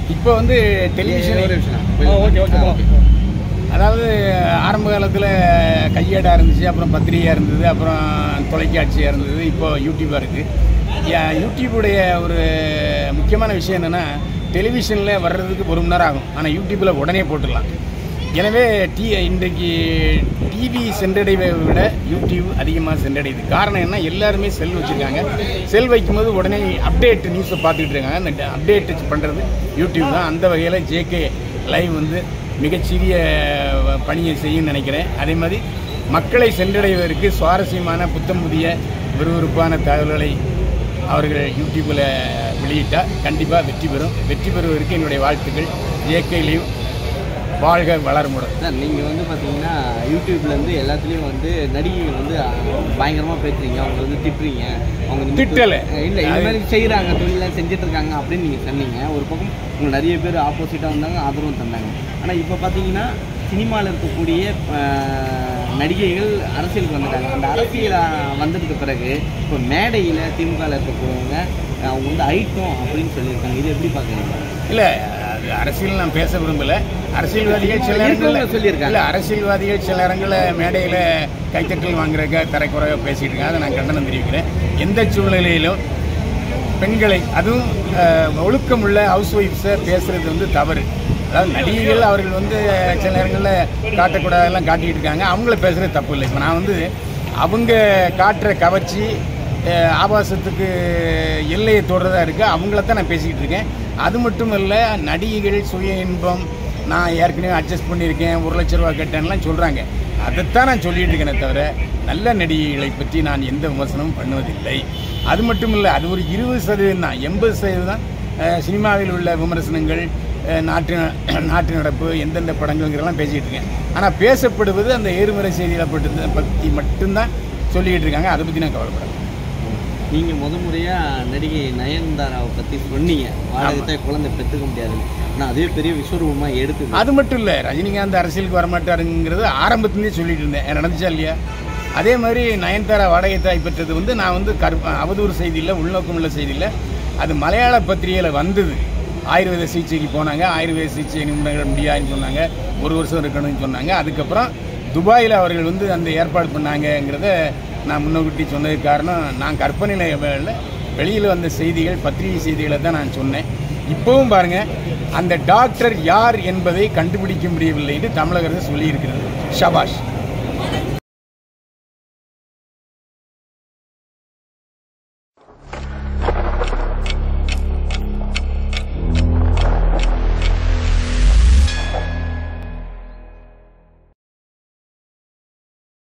இப்போ வந்து டெலிவிஷன் ஒரு நிமிஷம். ஓகே ஓகே ஆ, போகலாம் அதாவது ஆரம்ப காலத்தில் கையேடாக இருந்துச்சு அப்புறம் பத்திரிகையாக இருந்தது அப்புறம் தொலைக்காட்சியாக இருந்தது இப்போ யூடியூபாக இருக்குது யூடியூபுடைய ஒரு முக்கியமான விஷயம் என்னென்னா டெலிவிஷனில் வர்றதுக்கு ஒரு மணி நேரம் ஆகும் ஆனால் யூடியூப்பில் உடனே போட்டுடலாம் எனவே டி இன்றைக்கு டிவி சென்றடைவை விட யூடியூப் அதிகமாக சென்றடையுது காரணம் என்ன எல்லாருமே செல் வச்சுருக்காங்க செல் வைக்கும்போது உடனே அப்டேட் நியூஸை பார்த்துக்கிட்டு இருக்காங்க அந்த அப்டேட் பண்ணுறது யூடியூப் தான் அந்த வகையில் ஜேகே லைவ் வந்து மிகச்சிறிய பணியை செய்யும்னு நினைக்கிறேன் அதே மாதிரி மக்களை சென்றடைவதற்கு சுவாரஸ்யமான புத்தம் புதிய விறுவிறுப்பான தகவல்களை அவர்கள் யூடியூப்பில் வெளியிட்டால் கண்டிப்பாக வெற்றி பெறும் வெற்றி பெறுவதற்கு என்னுடைய வாழ்த்துக்கள் ஜேகே லைவ் வாழ்க வளர்முடன் சார் நீங்கள் வந்து பார்த்தீங்கன்னா யூடியூப்லேருந்து எல்லாத்துலேயும் வந்து நடிகைகள் வந்து பயங்கரமாக பேசுறீங்க அவங்க வந்து திட்டுறீங்க அவங்க வந்து திட்டல. இல்லை இந்த மாதிரி செய்கிறாங்க தொழிலாம் செஞ்சுட்டு இருக்காங்க அப்படின்னு நீங்கள் சொன்னீங்க ஒரு பக்கம் உங்களுக்கு நிறைய பேர் ஆப்போசிட்டாக வந்தாங்க ஆதரவும் தந்தாங்க ஆனால் இப்போ பார்த்தீங்கன்னா சினிமாவில் இருக்கக்கூடிய அஹ், நடிகைகள் அரசியலுக்கு வந்துட்டாங்க அந்த அரசியல் அஹ், வந்ததுக்கு பிறகு இப்போ மேடையில் திமுகவில் இருக்கக்கூடியவங்க அஹ், அவங்க வந்து ஐட்டம் அப்படின்னு சொல்லியிருக்காங்க இது எப்படி பார்க்குறீங்க இல்லை அது அரசியல் நான் பேச விரும்பல அரசியல்வாதிகள் சில இருக்கவங்க இடங்களில் சொல்லியிருக்காங்க. இல்லை அரசியல்வாதிகள் சில இடங்களில் மேடையில் கைத்தட்டல் வாங்குறதுக்காக தரைக்குறையாக பேசிகிட்டு இருக்காங்க அதை நான் கண்டனம் தெரிவிக்கிறேன் எந்த சூழ்நிலையிலும் பெண்களை அதுவும் அஹ், ஒழுக்கமுள்ள ஹவுஸ் ஒய்ஃப்ஸை பேசுறது வந்து தவறு அதாவது நடிகைகள் அவர்கள் வந்து சில நேரங்களில் காட்டக்கூடாதெல்லாம் காட்டிட்டு இருக்காங்க அவங்கள பேசுறது தப்பு இல்லை இப்போ நான் வந்து அவங்க காட்டுற கவர்ச்சி அஹ், ஆபாசத்துக்கு எல்லையை தொடுறதா இருக்குது அவங்கள தான் நான் பேசிக்கிட்டு இருக்கேன் அது மட்டும் இல்லை நடிகைகள் சுய இன்பம் நான் ஏற்கனவே அட்ஜஸ்ட் பண்ணியிருக்கேன் ஒரு லட்ச ரூபா கட்டேன்லாம் சொல்கிறாங்க அதைத்தான் நான் சொல்லிட்டு இருக்கேனே தவிர நல்ல நடிகைகளை பற்றி நான் எந்த விமர்சனமும் பண்ணுவதில்லை அது மட்டும் இல்லை அது ஒரு இருபது சதவீதம் தான் எண்பது சதவீதம் தான் அஹ், சினிமாவில் உள்ள விமர்சனங்கள் அஹ், நாட்டு நாட்டு நடப்பு எந்தெந்த படங்கள்ங்கிறதெல்லாம் பேசிகிட்டு இருக்கேன் ஆனால் பேசப்படுவது அந்த ஏறுமுறை செய்திகளை பற்றி பற்றி மட்டும்தான் சொல்லிக்கிட்டு இருக்காங்க அதை பற்றி நான் கவலைப்படேன் நீங்க முத முறையா நடிகை நயன்தாராவை பத்தி சொன்னீங்க வாடகத்தை குழந்தை பெற்றுக்க முடியாதுன்னு ஆனா அதே பெரிய விஸ்வரூபமா எடுத்து அது மட்டும் இல்லை ரஜினிகாந்த் அரசியலுக்கு வரமாட்டாருங்கிறது ஆரம்பத்துலேருந்தே சொல்லிட்டு இருந்தேன் எனக்கு நடந்துச்சா இல்லையா அதே மாதிரி நயன்தாரா வாடகை தாய் பெற்றது வந்து நான் வந்து கரு அவதூறு செய்தியில் உள்நோக்கமுள்ள செய்தியில் அது மலையாள பத்திரிகையில் வந்தது ஆயுர்வேத சிகிச்சைக்கு போனாங்க ஆயுர்வேத சிகிச்சை நிபுணர்கள் முடியாதுன்னு சொன்னாங்க ஒரு வருஷம் இருக்கணும்னு சொன்னாங்க அதுக்கப்புறம் துபாயில் அவர்கள் வந்து அந்த ஏற்பாடு பண்ணாங்கங்கிறத நான் முன்னக்கூட்டி சொன்னதுக்கு காரணம் நான் கற்பனையில் வெளியில் வந்த செய்திகள் பத்திரிகை செய்திகளை தான் நான் சொன்னேன் இப்போவும் பாருங்க அந்த டாக்டர் யார் என்பதை கண்டுபிடிக்க முடியவில்லை என்று தமிழக அரசு சொல்லியிருக்கிறது ஷபாஷ்